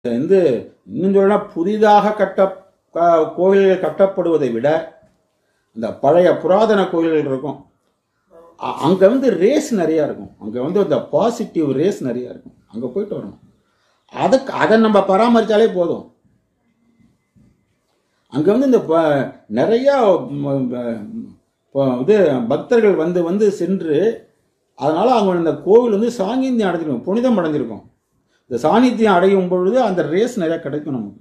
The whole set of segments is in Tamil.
வந்து இன்னும் சொல்லனா புதிதாக கட்ட க- கோயில்கள் கட்டப்படுவதை விட இந்த பழைய புராதன கோயில்கள் இருக்கும் அ- அங்க வந்து ரேஸ் நிறைய இருக்கும் அங்க வந்து இந்த பாசிட்டிவ் ரேஸ் நிறைய இருக்கும் அங்க போயிட்டு வரணும் அதுக்கு அதை நம்ம பராமரிச்சாலே போதும் அங்க வந்து இந்த ப- நிறைய ம், ம், ப- இது பக்தர்கள் வந்து வந்து சென்று அதனால அவங்க இந்த கோவில் வந்து சாநித்தியம் அடைஞ்சிருக்கும் புனிதம் அடைஞ்சிருக்கும் இந்த சாநித்தியம் அடையும் பொழுது அந்த ரேஸ் நிறைய கிடைக்கும் நமக்கு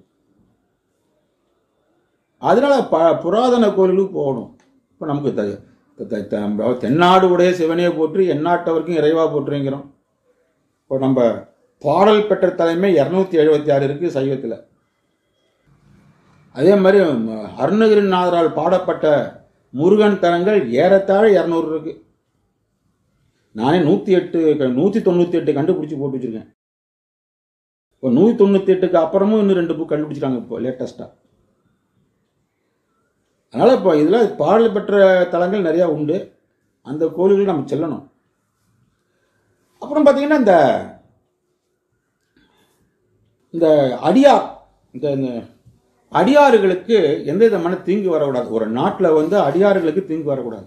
அதனால ப புராதன கோயிலுக்கு போகணும் இப்போ நமக்கு த- த- த- த- தென்னாடு உடைய சிவனையை போற்றி எந்நாட்டவருக்கும் இறைவா போற்றுங்கிறோம் இப்போ நம்ம பாடல் பெற்ற தலைமை இரநூத்தி எழுபத்தி ஆறு இருக்கு சைவத்தில் அதே மாதிரி ம- அருணகிரிநாதரால் பாடப்பட்ட முருகன் தலங்கள் ஏறத்தாழ இரநூறு இருக்கு நானே நூற்றி எட்டு நூற்றி தொண்ணூற்றி எட்டு கண்டுபிடிச்சி போட்டு வச்சிருக்கேன் இப்போ நூற்றி தொண்ணூற்றி எட்டுக்கு அப்புறமும் இன்னும் ரெண்டு புக் கண்டுபிடிச்சிருக்காங்க இப்போ லேட்டஸ்ட்டாக அதனால் இப்போ இதில் பாடல் பெற்ற தலங்கள் நிறையா உண்டு அந்த கோயில்கள் நம்ம செல்லணும் அப்புறம் பார்த்தீங்கன்னா இந்த இந்த அடியார் இந்த இந்த அடியாறுகளுக்கு எந்த விதமான தீங்கு வரக்கூடாது ஒரு நாட்டில் வந்து அடியாறுகளுக்கு தீங்கு வரக்கூடாது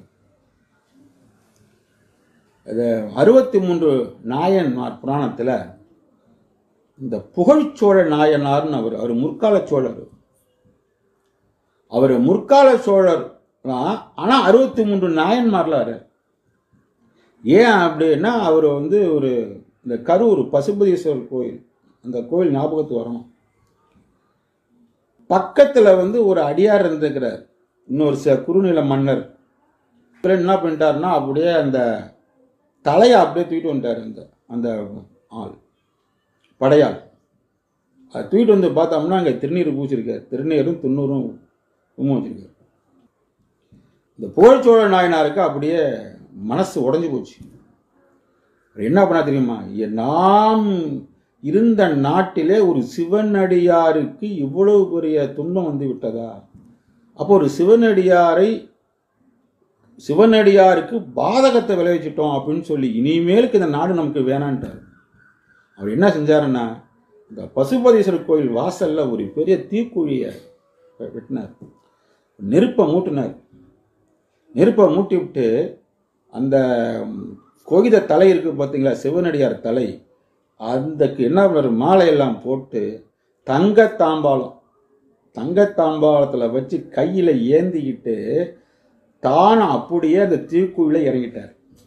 இது அறுபத்தி மூன்று நாயன்மார் புராணத்தில் இந்த புகழ்ச்சோழ நாயனார்னு அவர் அவர் முற்கால சோழர் அவர் முற்கால சோழர் தான் ஆனால் அறுபத்தி மூன்று நாயன்மார்ல அவர் ஏன் அப்படின்னா அவர் வந்து ஒரு இந்த கரூர் பசுபதீஸ்வரர் கோயில் அந்த கோயில் ஞாபகத்துக்கு வரணும் பக்கத்தில் வந்து ஒரு அடியார் இருந்திருக்கிறார் இன்னொரு ச குறுநில மன்னர் இவர் என்ன பண்ணிட்டாருன்னா அப்படியே அந்த தலையை அப்படியே தூக்கிட்டு வந்துட்டார் அந்த அந்த ஆள் படையாள் அது தூக்கிட்டு வந்து பார்த்தோம்னா அங்கே திருநீர் பூச்சிருக்கார் திருநீரும் துண்ணூரும் உம்மும் வச்சிருக்காரு இந்த புகழ்ச்சோழ நாயனாருக்கு அப்படியே மனசு உடைஞ்சு போச்சு அவர் என்ன பண்ணா தெரியுமா எ- நாம் இருந்த நாட்டிலே ஒரு சிவனடியாருக்கு இவ்வளவு பெரிய துன்பம் வந்து விட்டதா அப்போ ஒரு சிவனடியாரை சிவனடியாருக்கு பாதகத்தை விளைவிச்சிட்டோம் அப்படின்னு சொல்லி இனிமேலுக்கு இந்த நாடு நமக்கு வேணான்ட்டார் அவர் என்ன செஞ்சாருன்னா இந்த பசுபதீஸ்வரர் கோயில் வாசல்ல ஒரு பெரிய தீக்குழியை வெட்டினார் நெருப்பை மூட்டினார் நெருப்பை மூட்டி விட்டு அந்த ம், கோகித தலை இருக்கு பார்த்தீங்களா சிவனடியார் தலை அதுக்கு என்ன பண்ணாரு மாலையெல்லாம் போட்டு தங்க தாம்பாளம் தங்க தாம்பாளத்தில் வச்சு கையில் ஏந்திக்கிட்டு தானும் அப்படியே அந்த தீக்குழியில இறங்கிட்டார்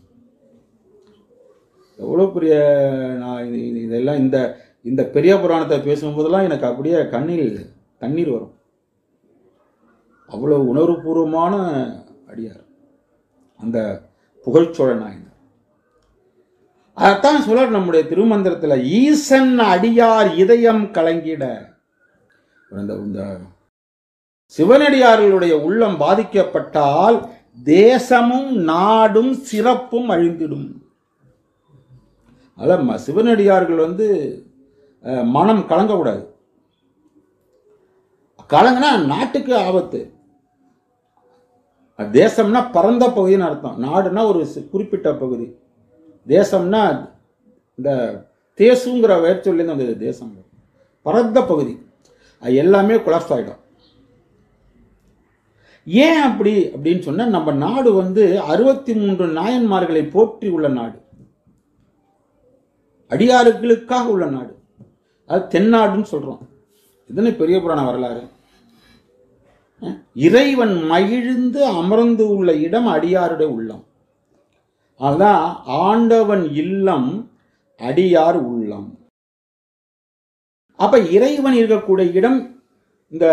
எவ்வளோ பெரிய நான் இது- இது- இதெல்லாம் இந்த இந்த பெரிய புராணத்தை பேசும்போதெல்லாம் எனக்கு அப்படியே கண்ணில் தண்ணீர் வரும் அவ்வளோ உணர்வுபூர்வமான அடியார் அந்த புகழ்ச்சோழ நாயனர் அதைத்தான் சொல்றார் நம்முடைய திருமந்திரத்தில் ஈசன் அடியார் இதயம் கலங்கிட இந்த இந்த சிவனடியார்களுடைய உள்ளம் பாதிக்கப்பட்டால் தேசமும் நாடும் சிறப்பும் அழிந்திடும் அதான் ம- சிவனடியார்கள் வந்து அஹ், மனம் கலங்கக்கூடாது கலங்கினா நாட்டுக்கு ஆபத்து தேசம்னா பரந்த பகுதின்னு அர்த்தம் நாடுனா ஒரு சி- குறிப்பிட்ட பகுதி தேசம்னா இந்த தேசுங்கிற வேர்ச்சொல்லேருந்து வந்தது தேசம் பரந்த பகுதி அது எல்லாமே கொலாப்ஸ் ஆகிடும் ஏன் அப்படி அப்படின்னு சொன்னா நம்ம நாடு வந்து அறுபத்தி மூன்று நாயன்மார்களை போற்றி உள்ள நாடு அடியாறுகளுக்காக உள்ள நாடு அது தென்னாடுன்னு சொல்றோம் இதுன்னு பெரிய புராண வரலாறு அஹ், இறைவன் மகிழ்ந்து அமர்ந்து உள்ள இடம் அடியாருடைய உள்ளம் அதான் ஆண்டவன் இல்லம் அடியார் உள்ளம் அப்ப இறைவன் இருக்கக்கூடிய இடம் இந்த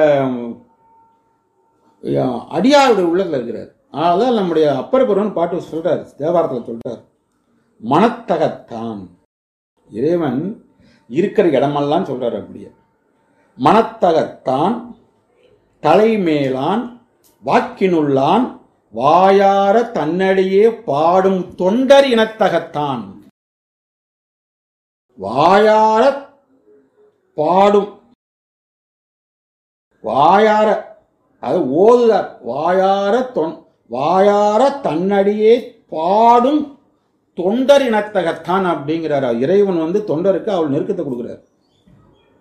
அஹ், அடியாருடைய உள்ளத்துல இருக்கிறார் அதான் நம்முடைய அப்பர் பெருவன் பாட்டு சொல்றார் தேவாரத்தில் சொல்றார் மனத்தகத்தான் இறைவன் இருக்கிற இடமெல்லாம் சொல்றாரு அப்படியே மனத்தகத்தான் தலைமேலான் வாக்கினுள்ளான் வாயார தன்னடியே பாடும் தொண்டர் இனத்தகத்தான் வாயார பாடும் வாயார அது ஓதுதார் வாயார தொன் வாயார தன்னடியே பாடும் தொண்டர் இனத்தகத்தான் அப்படிங்கிறார் இறைவன் வந்து தொண்டருக்கு அவள் நெருக்கத்தை கொடுக்குறார்